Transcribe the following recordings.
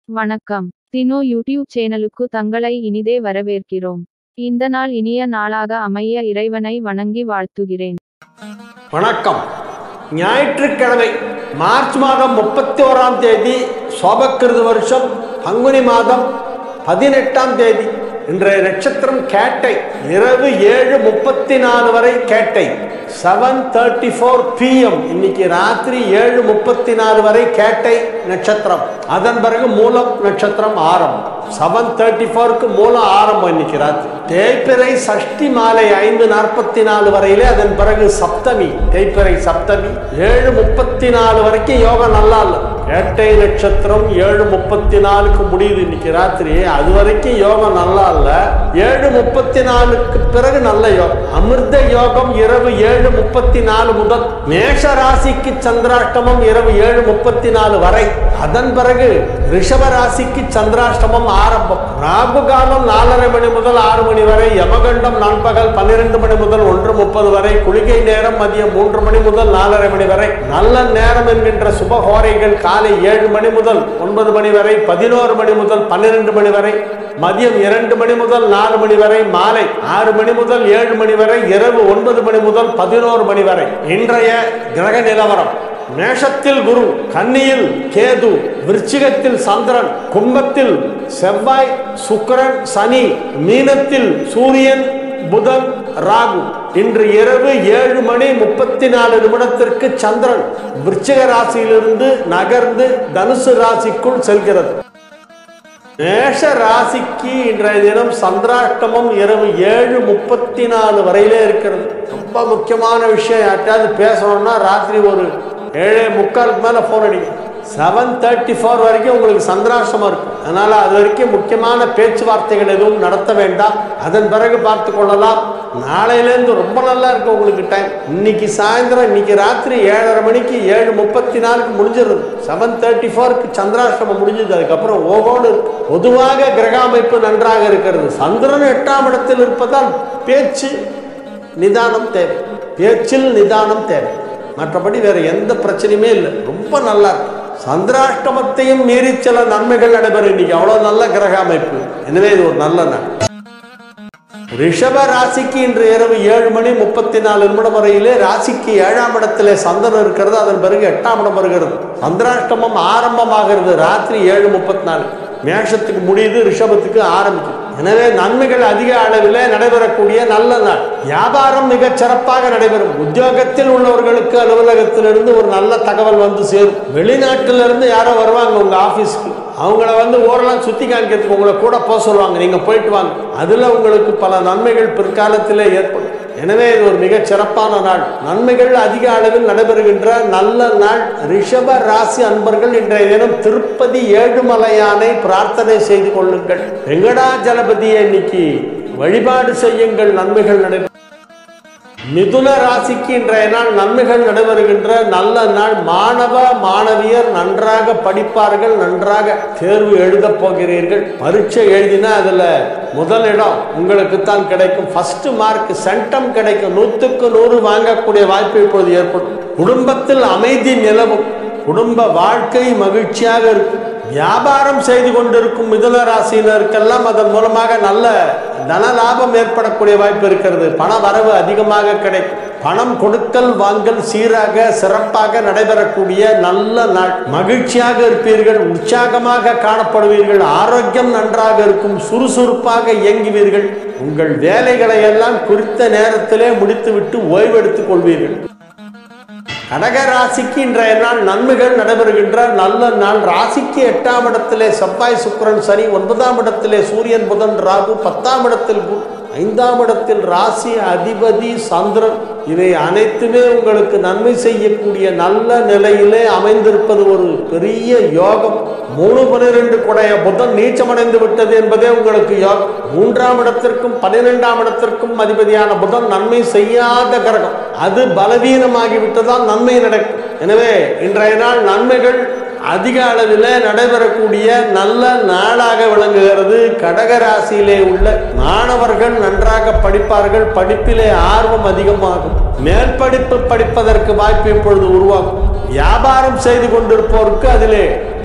வணக்கம் தினோ யூடியூப் சேனலுக்கு தங்களை இனிதே வரவேற்கிறோம் இந்த நாள் இனிய நாளாக அமைய இறைவனை வணங்கி வாழ்த்துகிறேன் வணக்கம் ஞாயிற்றுக்கிழமை மார்ச் மாதம் முப்பத்தி ஓராம் தேதி சோபக்கிருது வருஷம் பங்குனி மாதம் பதினெட்டாம் தேதி இன்றைய நட்சத்திரம் கேட்டை இரவு ஏழு முப்பத்தி நாலு வரை கேட்டை செவன் தேர்ட்டி ஃபோர் பிஎம் இன்னைக்கு ராத்திரி ஏழு முப்பத்தி நாலு வரை கேட்டை நட்சத்திரம் அதன் பிறகு மூலம் நட்சத்திரம் ஆரம்பம் செவன் தேர்ட்டி ஃபோருக்கு மூலம் ஆரம்பம் இன்னைக்கு ராத்திரி தேய்பிறை சஷ்டி மாலை ஐந்து நாற்பத்தி நாலு வரையிலே அதன் பிறகு சப்தமி தேய்பிறை சப்தமி ஏழு முப்பத்தி நாலு வரைக்கும் யோகம் நல்லா இல்லை கேட்டை நட்சத்திரம் ஏழு முப்பத்தி நாலுக்கு முடியுது இன்னைக்கு ராத்திரி அது வரைக்கும் யோகம் நல்லா இல்ல ஏழு முப்பத்தி நாலுக்கு பிறகு நல்ல யோகம் அமிர்த யோகம் இரவு ஏழு முப்பத்தி நாலு முதல் மேஷ ராசிக்கு சந்திராஷ்டமம் இரவு ஏழு முப்பத்தி நாலு வரை அதன் பிறகு ரிஷப ராசிக்கு சந்திராஷ்டமம் ஆரம்பம் ராகு காலம் நாலரை மணி முதல் ஆறு மணி வரை யமகண்டம் நண்பகல் பன்னிரண்டு மணி முதல் ஒன்று முப்பது வரை குளிகை நேரம் மதியம் மூன்று மணி முதல் நாலரை மணி வரை நல்ல நேரம் என்கின்ற சுபஹோரைகள் காலை ஏழு மணி முதல் ஒன்பது மணி வரை பதினோரு மணி முதல் பன்னிரண்டு மணி வரை மதியம் இரண்டு மணி முதல் நாலு மணி வரை மாலை ஆறு மணி முதல் ஏழு மணி வரை இரவு ஒன்பது மணி முதல் பதினோரு மணி வரை இன்றைய கிரக நிலவரம் மேஷத்தில் குரு கன்னியில் கேது விருச்சிகத்தில் சந்திரன் கும்பத்தில் செவ்வாய் சுக்கிரன் சனி மீனத்தில் சூரியன் புதன் ராகு இன்று இரவு ஏழு மணி முப்பத்தி நாலு நிமிடத்திற்கு சந்திரன் விருச்சிக ராசியிலிருந்து நகர்ந்து தனுசு ராசிக்குள் செல்கிறது மேஷ ராசிக்கு இன்றைய தினம் சந்திராஷ்டமம் இரவு ஏழு முப்பத்தி நாலு வரையிலே இருக்கிறது ரொம்ப முக்கியமான விஷயம் யார்ட்டாவது பேசணும்னா ராத்திரி ஒரு ஏழே முக்காலுக்கு மேலே ஃபோன் அடிங்க செவன் தேர்ட்டி ஃபோர் வரைக்கும் உங்களுக்கு சந்திராஷ்டமம் இருக்கும் அதனால அது வரைக்கும் முக்கியமான பேச்சுவார்த்தைகள் எதுவும் நடத்த வேண்டாம் அதன் பிறகு பார்த்து கொள்ளலாம் நாளையிலேருந்து ரொம்ப நல்லா இருக்கும் உங்களுக்கு டைம் இன்னைக்கு சாயந்தரம் இன்னைக்கு ராத்திரி ஏழரை மணிக்கு ஏழு முப்பத்தி நாலுக்கு முடிஞ்சிருது செவன் தேர்ட்டி ஃபோருக்கு சந்திராஷ்டமம் முடிஞ்சது அதுக்கப்புறம் ஓகோடு இருக்கு பொதுவாக கிரக அமைப்பு நன்றாக இருக்கிறது சந்திரன் எட்டாம் இடத்தில் இருப்பதால் பேச்சு நிதானம் தேவை பேச்சில் நிதானம் தேவை மற்றபடி வேற எந்த பிரச்சனையுமே இல்லை ரொம்ப நல்லா இருக்கு சந்திராஷ்டமத்தையும் மீறி சில நன்மைகள் நடைபெறும் இன்னைக்கு அவ்வளவு நல்ல கிரக அமைப்பு எனவே இது ஒரு நல்ல நாள் ரிஷப ராசிக்கு இன்று இரவு ஏழு மணி முப்பத்தி நாலு நிமிடம் வரையிலே ராசிக்கு ஏழாம் இடத்திலே சந்திரன் இருக்கிறது அதன் பிறகு எட்டாம் இடம் வருகிறது சந்திராஷ்டமம் ஆரம்பமாகிறது ராத்திரி ஏழு முப்பத்தி நாலு மேஷத்துக்கு முடியுது ரிஷபத்துக்கு ஆரம்பிக்கும் எனவே நன்மைகள் அதிக அளவில் நடைபெறக்கூடிய நல்ல நாள் வியாபாரம் மிகச் சிறப்பாக நடைபெறும் உத்தியோகத்தில் உள்ளவர்களுக்கு அலுவலகத்திலிருந்து ஒரு நல்ல தகவல் வந்து சேரும் வெளிநாட்டிலிருந்து யாரோ வருவாங்க உங்க ஆபீஸ்க்கு அவங்கள வந்து ஓரெல்லாம் சுத்தி காமிக்கிறதுக்கு உங்களை கூட போக சொல்லுவாங்க நீங்க போயிட்டு வாங்க அதுல உங்களுக்கு பல நன்மைகள் பிற்காலத்திலே ஏற்படும் எனவே இது ஒரு மிகச் சிறப்பான நாள் நன்மைகள் அதிக அளவில் நடைபெறுகின்ற நல்ல நாள் ரிஷப ராசி அன்பர்கள் இன்றைய தினம் திருப்பதி ஏழுமலையானை பிரார்த்தனை செய்து கொள்ளுங்கள் வெங்கடாஜலபதியை இன்னைக்கு வழிபாடு செய்யுங்கள் நன்மைகள் நடைபெறும் மிதுன ராசிக்கு இன்றைய நாள் நன்மைகள் நடைபெறுகின்ற நல்ல நாள் மாணவ மாணவியர் நன்றாக படிப்பார்கள் நன்றாக தேர்வு எழுதப் போகிறீர்கள் பரீட்சை எழுதினா அதுல முதல் இடம் உங்களுக்கு தான் கிடைக்கும் ஃபர்ஸ்ட் மார்க் சென்டம் கிடைக்கும் நூற்றுக்கு நூறு வாங்கக்கூடிய வாய்ப்பு இப்பொழுது ஏற்படும் குடும்பத்தில் அமைதி நிலவும் குடும்ப வாழ்க்கை மகிழ்ச்சியாக இருக்கும் வியாபாரம் செய்து கொண்டிருக்கும் மிதுன ராசியினருக்கெல்லாம் அதன் மூலமாக நல்ல தன லாபம் ஏற்படக்கூடிய வாய்ப்பு இருக்கிறது பண வரவு அதிகமாக கிடைக்கும் பணம் கொடுக்கல் வாங்கல் சீராக சிறப்பாக நடைபெறக்கூடிய நல்ல நாள் மகிழ்ச்சியாக இருப்பீர்கள் உற்சாகமாக காணப்படுவீர்கள் ஆரோக்கியம் நன்றாக இருக்கும் சுறுசுறுப்பாக இயங்குவீர்கள் உங்கள் வேலைகளை எல்லாம் குறித்த நேரத்திலே முடித்துவிட்டு ஓய்வெடுத்துக் கொள்வீர்கள் கடக ராசிக்கு இன்றைய நாள் நன்மைகள் நடைபெறுகின்ற நல்ல நாள் ராசிக்கு எட்டாம் இடத்திலே செவ்வாய் சுக்கிரன் சனி ஒன்பதாம் இடத்திலே சூரியன் புதன் ராகு பத்தாம் இடத்தில் குரு ஐந்தாம் இடத்தில் ராசி அதிபதி சந்திரன் இவை அனைத்துமே உங்களுக்கு நன்மை செய்யக்கூடிய நல்ல நிலையிலே அமைந்திருப்பது ஒரு பெரிய யோகம் மூணு பனிரெண்டு குடைய புதன் நீச்சமடைந்து விட்டது என்பதே உங்களுக்கு யோகம் மூன்றாம் இடத்திற்கும் பன்னிரெண்டாம் இடத்திற்கும் அதிபதியான புதன் நன்மை செய்யாத கிரகம் அது பலவீனமாகி விட்டதால் நன்மை நடக்கும் எனவே இன்றைய நாள் நன்மைகள் அதிக அளவில் நடைபெறக்கூடிய நல்ல நாளாக விளங்குகிறது கடக ராசியிலே உள்ள மாணவர்கள் நன்றாக படிப்பார்கள் படிப்பிலே ஆர்வம் அதிகமாகும் மேல் படிப்பு படிப்பதற்கு வாய்ப்பு இப்பொழுது உருவாகும் வியாபாரம் செய்து கொண்டிருப்போருக்கு அதிலே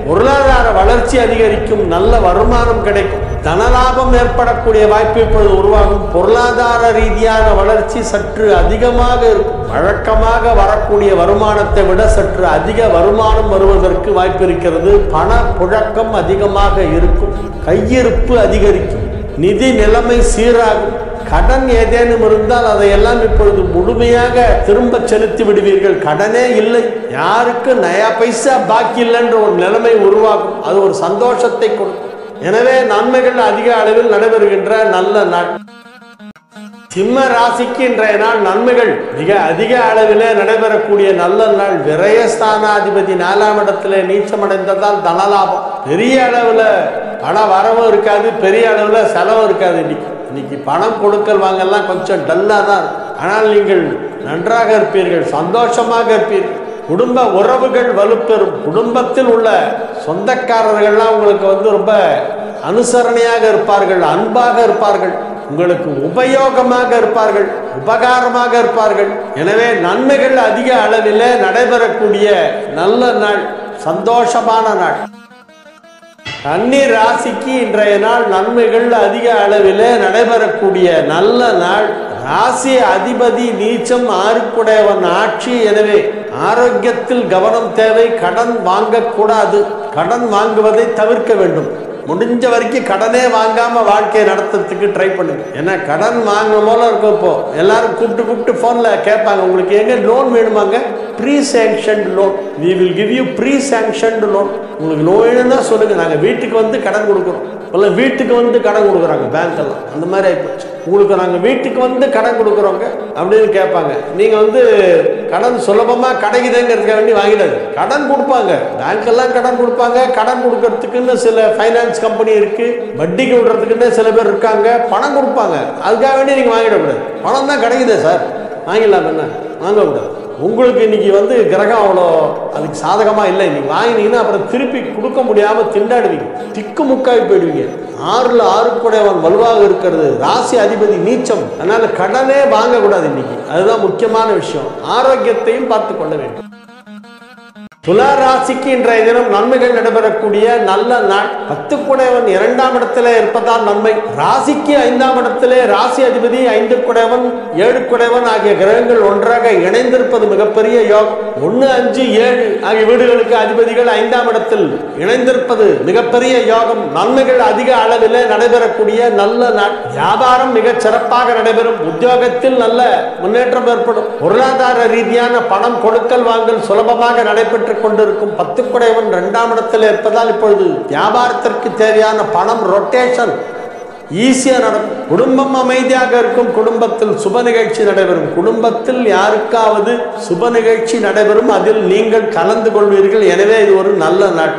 பொருளாதார வளர்ச்சி அதிகரிக்கும் நல்ல வருமானம் கிடைக்கும் தனலாபம் ஏற்படக்கூடிய வாய்ப்பு இப்பொழுது உருவாகும் பொருளாதார ரீதியான வளர்ச்சி சற்று அதிகமாக இருக்கும் வழக்கமாக வரக்கூடிய வருமானத்தை விட சற்று அதிக வருமானம் வருவதற்கு வாய்ப்பு இருக்கிறது பண புழக்கம் அதிகமாக இருக்கும் கையிருப்பு அதிகரிக்கும் நிதி நிலைமை சீராகும் கடன் ஏதேனும் இருந்தால் அதையெல்லாம் இப்பொழுது முழுமையாக திரும்ப செலுத்தி விடுவீர்கள் கடனே இல்லை யாருக்கு நயா பைசா பாக்கி இல்லைன்ற ஒரு நிலைமை உருவாகும் அது ஒரு சந்தோஷத்தை கொடுக்கும் எனவே நன்மைகள் அதிக அளவில் நடைபெறுகின்ற நல்ல நாள் சிம்ம ராசிக்கு இன்றைய நாள் நன்மைகள் மிக அதிக அளவிலே நடைபெறக்கூடிய நல்ல நாள் விரயஸ்தானாதிபதி நாலாம் இடத்துல நீச்சமடைந்ததால் தனலாபம் பெரிய அளவில் பண வரவும் இருக்காது பெரிய அளவில் செலவும் இருக்காது இன்னைக்கு இன்னைக்கு பணம் கொடுக்கல் வாங்கலாம் கொஞ்சம் டல்லாக தான் இருக்கும். ஆனால் நீங்கள் நன்றாக இருப்பீர்கள் சந்தோஷமாக இருப்பீர்கள் குடும்ப உறவுகள் வலுப்பெறும் குடும்பத்தில் உள்ள சொந்தக்காரர்கள்லாம் உங்களுக்கு வந்து ரொம்ப அனுசரணையாக இருப்பார்கள் அன்பாக இருப்பார்கள் உங்களுக்கு உபயோகமாக இருப்பார்கள் உபகாரமாக இருப்பார்கள் எனவே நன்மைகள் அதிக அளவில் நடைபெறக்கூடிய நல்ல நாள் சந்தோஷமான நாள் கன்னி ராசிக்கு இன்றைய நாள் நன்மைகள் அதிக அளவில் நடைபெறக்கூடிய நல்ல நாள் ராசி அதிபதி நீச்சம் ஆறுக்குடையவன் ஆட்சி எனவே ஆரோக்கியத்தில் கவனம் தேவை கடன் வாங்கக்கூடாது கடன் வாங்குவதை தவிர்க்க வேண்டும் முடிஞ்ச வரைக்கும் கடனே வாங்காம வாழ்க்கையை நடத்துறதுக்கு ட்ரை பண்ணுங்க ஏன்னா கடன் வாங்கணும் போல இருக்கும் இப்போ எல்லாரும் கூப்பிட்டு கூப்பிட்டு போன்ல கேட்பாங்க உங்களுக்கு எங்க லோன் வேணுமாங்க pre sanctioned loan we will give you pre sanctioned loan உங்களுக்கு லோன் வேணும்னா சொல்லுங்க நாங்க வீட்டுக்கு வந்து கடன் கொடுக்குறோம் இல்லை வீட்டுக்கு வந்து கடன் கொடுக்குறாங்க பேங்க் எல்லாம் அந்த மாதிரி ஆயிப்போச்சு உங்களுக்கு நாங்கள் வீட்டுக்கு வந்து கடன் கொடுக்குறோங்க அப்படின்னு கேட்பாங்க நீங்கள் வந்து கடன் சுலபமாக கிடைக்குதுங்கிறதுக்காக வேண்டி வாங்கிடாது கடன் கொடுப்பாங்க பேங்க்கெல்லாம் கடன் கொடுப்பாங்க கடன் கொடுக்கறதுக்குன்னு சில ஃபைனான்ஸ் கம்பெனி இருக்கு வட்டிக்கு விடுறதுக்குன்னு சில பேர் இருக்காங்க பணம் கொடுப்பாங்க அதுக்காக வேண்டி நீங்கள் வாங்கிடக்கூடாது பணம் தான் கிடைக்குதே சார் வாங்கிடலாம் என்ன வாங்கக்கூடாது உங்களுக்கு இன்னைக்கு வந்து கிரகம் அவ்வளோ அதுக்கு சாதகமாக இல்லை இன்னைக்கு வாங்கினீங்கன்னா அப்புறம் திருப்பி கொடுக்க முடியாமல் திண்டாடுவீங்க திக்கு முக்காய் போயிடுவீங்க ஆறுல ஆறுக்குடையவன் வலுவாக இருக்கிறது ராசி அதிபதி நீச்சம் அதனால கடனே வாங்கக்கூடாது இன்னைக்கு அதுதான் முக்கியமான விஷயம் ஆரோக்கியத்தையும் பார்த்து கொள்ள வேண்டும் துலா ராசிக்கு இன்றைய தினம் நன்மைகள் நடைபெறக்கூடிய நல்ல நாள் பத்து குடையவன் இரண்டாம் இடத்திலே இருப்பதால் நன்மை ராசிக்கு ஐந்தாம் இடத்திலே ராசி அதிபதி ஐந்து குடையவன் ஏழு குடையவன் ஆகிய கிரகங்கள் ஒன்றாக இணைந்திருப்பது மிகப்பெரிய யோகம் ஒன்னு அஞ்சு ஏழு ஆகிய வீடுகளுக்கு அதிபதிகள் ஐந்தாம் இடத்தில் இணைந்திருப்பது மிகப்பெரிய யோகம் நன்மைகள் அதிக அளவில் நடைபெறக்கூடிய நல்ல நாள் வியாபாரம் மிகச் சிறப்பாக நடைபெறும் உத்தியோகத்தில் நல்ல முன்னேற்றம் ஏற்படும் பொருளாதார ரீதியான பணம் கொடுக்கல் வாங்கல் சுலபமாக நடைபெற்றுக் கொண்டிருக்கும் பத்து குடையவன் இரண்டாம் இடத்தில் இருப்பதால் இப்பொழுது வியாபாரத்திற்கு தேவையான பணம் ரொட்டேஷன் ஈஸியா நடக்கும் குடும்பம் அமைதியாக இருக்கும் குடும்பத்தில் சுப நிகழ்ச்சி நடைபெறும் குடும்பத்தில் யாருக்காவது சுப நிகழ்ச்சி நடைபெறும் அதில் நீங்கள் கலந்து கொள்வீர்கள் எனவே இது ஒரு நல்ல நாள்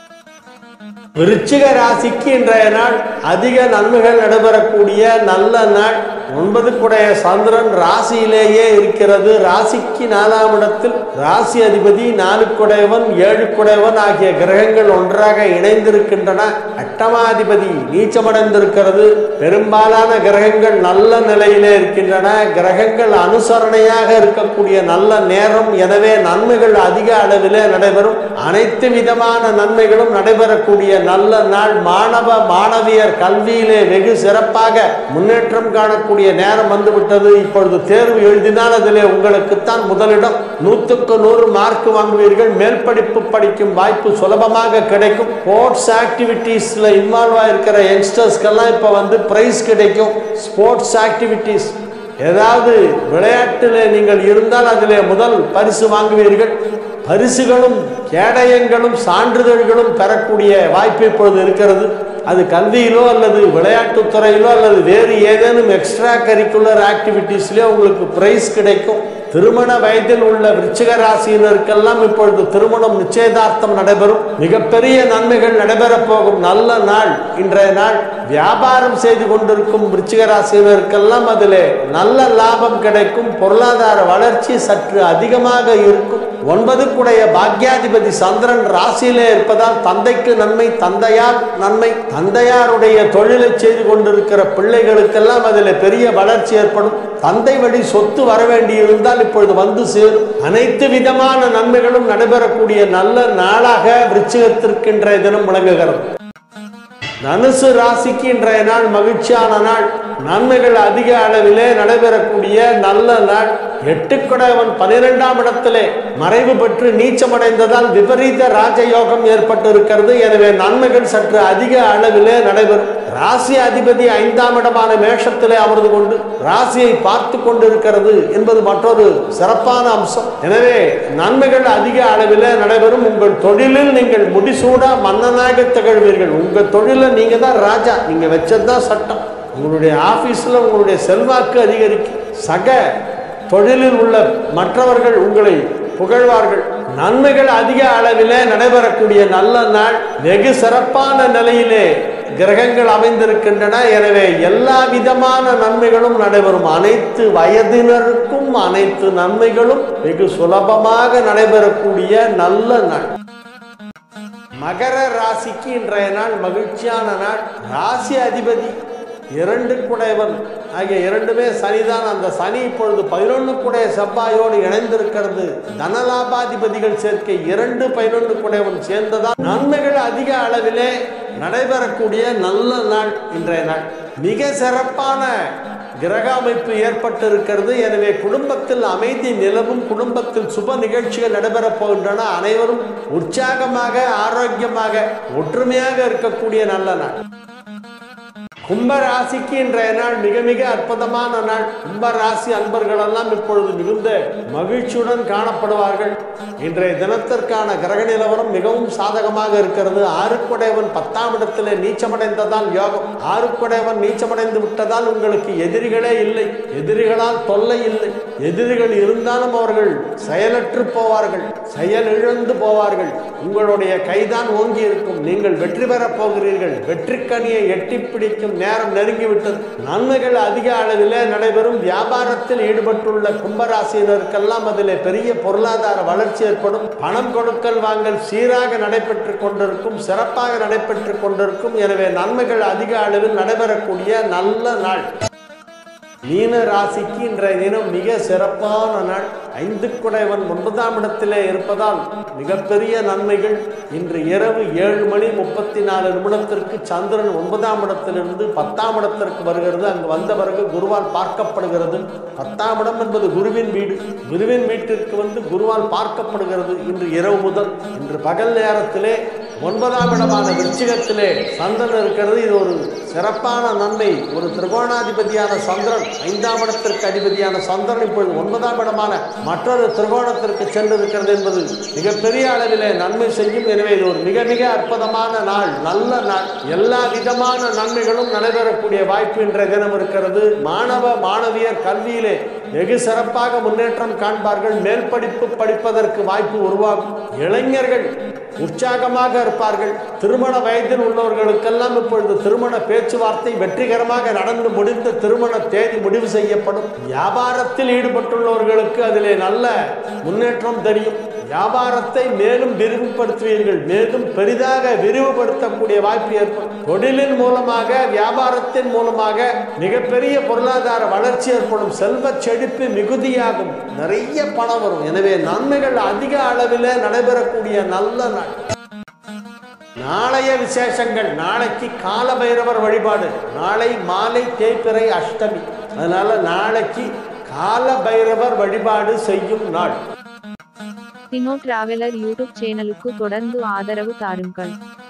விருச்சிக ராசிக்கு இன்றைய நாள் அதிக நன்மைகள் நடைபெறக்கூடிய நல்ல நாள் ஒன்பது குடைய சந்திரன் ராசியிலேயே இருக்கிறது ராசிக்கு நாலாம் இடத்தில் ராசி அதிபதி நாலு குடையவன் ஏழு குடையவன் ஆகிய கிரகங்கள் ஒன்றாக இணைந்திருக்கின்றன அட்டமாதிபதி நீச்சமடைந்திருக்கிறது பெரும்பாலான கிரகங்கள் நல்ல நிலையிலே இருக்கின்றன கிரகங்கள் அனுசரணையாக இருக்கக்கூடிய நல்ல நேரம் எனவே நன்மைகள் அதிக அளவிலே நடைபெறும் அனைத்து விதமான நன்மைகளும் நடைபெறக்கூடிய நல்ல நாள் மாணவ மாணவியர் கல்வியிலே வெகு சிறப்பாக முன்னேற்றம் காணக்கூடிய நேரம் வந்துவிட்டது இப்பொழுது தேர்வு எழுதினால் அதிலே உங்களுக்குத்தான் முதலிடம் நூற்றுக்கு நூறு மார்க் வாங்குவீர்கள் மேல் படிப்பு படிக்கும் வாய்ப்பு சுலபமாக கிடைக்கும் ஸ்போர்ட்ஸ் ஆக்டிவிட்டீஸ்ல இன்வால்வ் ஆயிருக்கிற யங்ஸ்டர்ஸ்க்கெல்லாம் இப்போ வந்து பிரைஸ் கிடைக்கும் ஸ்போர்ட்ஸ் ஆக்டிவிட்டீஸ் ஏதாவது விளையாட்டில் நீங்கள் இருந்தால் அதிலே முதல் பரிசு வாங்குவீர்கள் பரிசுகளும் கேடயங்களும் சான்றிதழ்களும் பெறக்கூடிய வாய்ப்பு இப்பொழுது இருக்கிறது அது கல்வியிலோ அல்லது விளையாட்டுத் துறையிலோ அல்லது வேறு ஏதேனும் எக்ஸ்ட்ரா கரிக்குலர் ஆக்டிவிட்டீஸ்லயோ உங்களுக்கு பிரைஸ் கிடைக்கும் திருமண வயதில் உள்ள விருச்சிக ராசியினருக்கெல்லாம் இப்பொழுது திருமணம் நிச்சயதார்த்தம் நடைபெறும் மிகப்பெரிய நன்மைகள் நடைபெறப் போகும் நல்ல நாள் இன்றைய நாள் வியாபாரம் செய்து கொண்டிருக்கும் விருச்சிக ராசியினருக்கெல்லாம் அதிலே நல்ல லாபம் கிடைக்கும் பொருளாதார வளர்ச்சி சற்று அதிகமாக இருக்கும் ஒன்பதுக்குடைய பாக்யாதிபதி சந்திரன் ராசியிலே இருப்பதால் தந்தைக்கு நன்மை தந்தையார் நன்மை தந்தையாருடைய தொழிலை செய்து கொண்டிருக்கிற பிள்ளைகளுக்கெல்லாம் அதில் பெரிய வளர்ச்சி ஏற்படும் தந்தை வழி சொத்து வர வேண்டியிருந்தால் இப்பொழுது வந்து சேரும் அனைத்து விதமான நன்மைகளும் நடைபெறக்கூடிய நல்ல நாளாக விருச்சிகத்திற்கு இன்றைய தினம் விளங்குகிறது தனுசு ராசிக்கு இன்றைய நாள் மகிழ்ச்சியான நாள் நன்மைகள் அதிக அளவிலே நடைபெறக்கூடிய நல்ல நாள் எட்டுக்குடையவன் பனிரெண்டாம் இடத்திலே மறைவு பெற்று நீச்சமடைந்ததால் விபரீத ராஜயோகம் ஏற்பட்டு இருக்கிறது எனவே நன்மைகள் சற்று அதிக அளவிலே நடைபெறும் ராசி அதிபதி ஐந்தாம் இடமான மேஷத்திலே அமர்ந்து கொண்டு ராசியை பார்த்து கொண்டிருக்கிறது என்பது மற்றொரு சிறப்பான அம்சம் எனவே நன்மைகள் அதிக அளவிலே நடைபெறும் உங்கள் தொழிலில் நீங்கள் முடிசூட மன்னனாக திகழ்வீர்கள் உங்கள் தொழிலில் நீங்க தான் ராஜா நீங்க வச்சதுதான் சட்டம் உங்களுடைய ஆபீஸ்ல உங்களுடைய செல்வாக்கு அதிகரிக்கும் சக தொழிலில் உள்ள மற்றவர்கள் உங்களை புகழ்வார்கள் நன்மைகள் அதிக அளவிலே நடைபெறக்கூடிய நல்ல நாள் வெகு சிறப்பான நிலையிலே கிரகங்கள் அமைந்திருக்கின்றன எனவே எல்லா விதமான நன்மைகளும் நடைபெறும் அனைத்து வயதினருக்கும் அனைத்து நன்மைகளும் வெகு சுலபமாக நடைபெறக்கூடிய நல்ல நாள் மகர ராசிக்கு இன்றைய நாள் மகிழ்ச்சியான நாள் ராசி அதிபதி இரண்டு குடையவன் ஆகிய இரண்டுமே சனிதான் அந்த சனி இப்பொழுது பதினொன்று குடைய செவ்வாயோடு இணைந்திருக்கிறது தனலாபாதிபதிகள் சேர்க்கை இரண்டு பதினொன்று குடையவன் சேர்ந்ததால் நன்மைகள் அதிக அளவிலே நடைபெறக்கூடிய நல்ல நாள் இன்றைய நாள் மிக சிறப்பான கிரக அமைப்பு ஏற்பட்டிருக்கிறது எனவே குடும்பத்தில் அமைதி நிலவும் குடும்பத்தில் சுப நிகழ்ச்சிகள் நடைபெறப் போகின்றன அனைவரும் உற்சாகமாக ஆரோக்கியமாக ஒற்றுமையாக இருக்கக்கூடிய நல்ல நாள் கும்ப ராசிக்கு இன்றைய நாள் மிக மிக அற்புதமான நாள் கும்ப ராசி அன்பர்கள் எல்லாம் இப்பொழுது மிகுந்த மகிழ்ச்சியுடன் காணப்படுவார்கள் இன்றைய தினத்திற்கான கிரக நிலவரம் மிகவும் சாதகமாக இருக்கிறது ஆறுக்குடையவன் பத்தாம் இடத்திலே நீச்சமடைந்ததால் யோகம் ஆறுக்குடையவன் நீச்சமடைந்து விட்டதால் உங்களுக்கு எதிரிகளே இல்லை எதிரிகளால் தொல்லை இல்லை எதிரிகள் இருந்தாலும் அவர்கள் செயலற்று போவார்கள் செயல் இழந்து போவார்கள் உங்களுடைய கைதான் ஓங்கி இருக்கும் நீங்கள் வெற்றி பெறப் போகிறீர்கள் வெற்றிக்கனியை எட்டி பிடிக்கும் நேரம் நெருங்கிவிட்டது நன்மைகள் அதிக அளவிலே நடைபெறும் வியாபாரத்தில் ஈடுபட்டுள்ள கும்பராசியினருக்கெல்லாம் அதிலே பெரிய பொருளாதார வளர்ச்சி ஏற்படும் பணம் கொடுக்கல் வாங்கல் சீராக நடைபெற்று கொண்டிருக்கும் சிறப்பாக நடைபெற்று கொண்டிருக்கும் எனவே நன்மைகள் அதிக அளவில் நடைபெறக்கூடிய நல்ல நாள் மீன ராசிக்கு இன்றைய தினம் மிக சிறப்பான நாள் ஐந்து குடைவன் ஒன்பதாம் இடத்திலே இருப்பதால் மிகப்பெரிய நன்மைகள் இன்று இரவு ஏழு மணி முப்பத்தி நாலு நிமிடத்திற்கு சந்திரன் ஒன்பதாம் இடத்திலிருந்து பத்தாம் இடத்திற்கு வருகிறது அங்கு வந்த பிறகு குருவால் பார்க்கப்படுகிறது பத்தாம் இடம் என்பது குருவின் வீடு குருவின் வீட்டிற்கு வந்து குருவால் பார்க்கப்படுகிறது இன்று இரவு முதல் இன்று பகல் நேரத்திலே ஒன்பதாம் இடமான விருச்சிகத்திலே சந்திரன் இருக்கிறது இது ஒரு சிறப்பான நன்மை ஒரு திரிகோணாதிபதியான சந்திரன் ஐந்தாம் இடத்திற்கு அதிபதியான சந்திரன் இப்பொழுது ஒன்பதாம் இடமான மற்றொரு திரிகோணத்திற்கு சென்றிருக்கிறது என்பது மிகப்பெரிய அளவிலே நன்மை செய்யும் எனவே இது ஒரு மிக மிக அற்புதமான நாள் நல்ல நாள் எல்லா விதமான நன்மைகளும் நடைபெறக்கூடிய வாய்ப்பு இன்றைய தினம் இருக்கிறது மாணவ மாணவியர் கல்வியிலே வெகு சிறப்பாக முன்னேற்றம் காண்பார்கள் மேல் படிப்பு படிப்பதற்கு வாய்ப்பு உருவாகும் இளைஞர்கள் உற்சாகமாக இருப்பார்கள் திருமண வயதில் உள்ளவர்களுக்கெல்லாம் இப்பொழுது திருமண பேச்சுவார்த்தை வெற்றிகரமாக நடந்து முடிந்த திருமண தேதி முடிவு செய்யப்படும் வியாபாரத்தில் ஈடுபட்டுள்ளவர்களுக்கு அதிலே நல்ல முன்னேற்றம் தெரியும் வியாபாரத்தை மேலும் விரிவுபடுத்துவீர்கள் மேலும் பெரிதாக விரிவுபடுத்தக்கூடிய வாய்ப்பு ஏற்படும் தொழிலின் மூலமாக வியாபாரத்தின் மூலமாக மிகப்பெரிய பொருளாதார வளர்ச்சி ஏற்படும் செல்வ செழிப்பு மிகுதியாகும் நிறைய பணம் வரும் எனவே நன்மைகள் அதிக அளவில் நடைபெறக்கூடிய நல்ல நாள் நாளைய விசேஷங்கள் நாளைக்கு கால பைரவர் வழிபாடு நாளை மாலை தேய்பிறை அஷ்டமி அதனால நாளைக்கு கால பைரவர் வழிபாடு செய்யும் நாள் தினோ டிராவலர் யூடியூப் சேனலுக்கு தொடர்ந்து ஆதரவு தாருங்கள்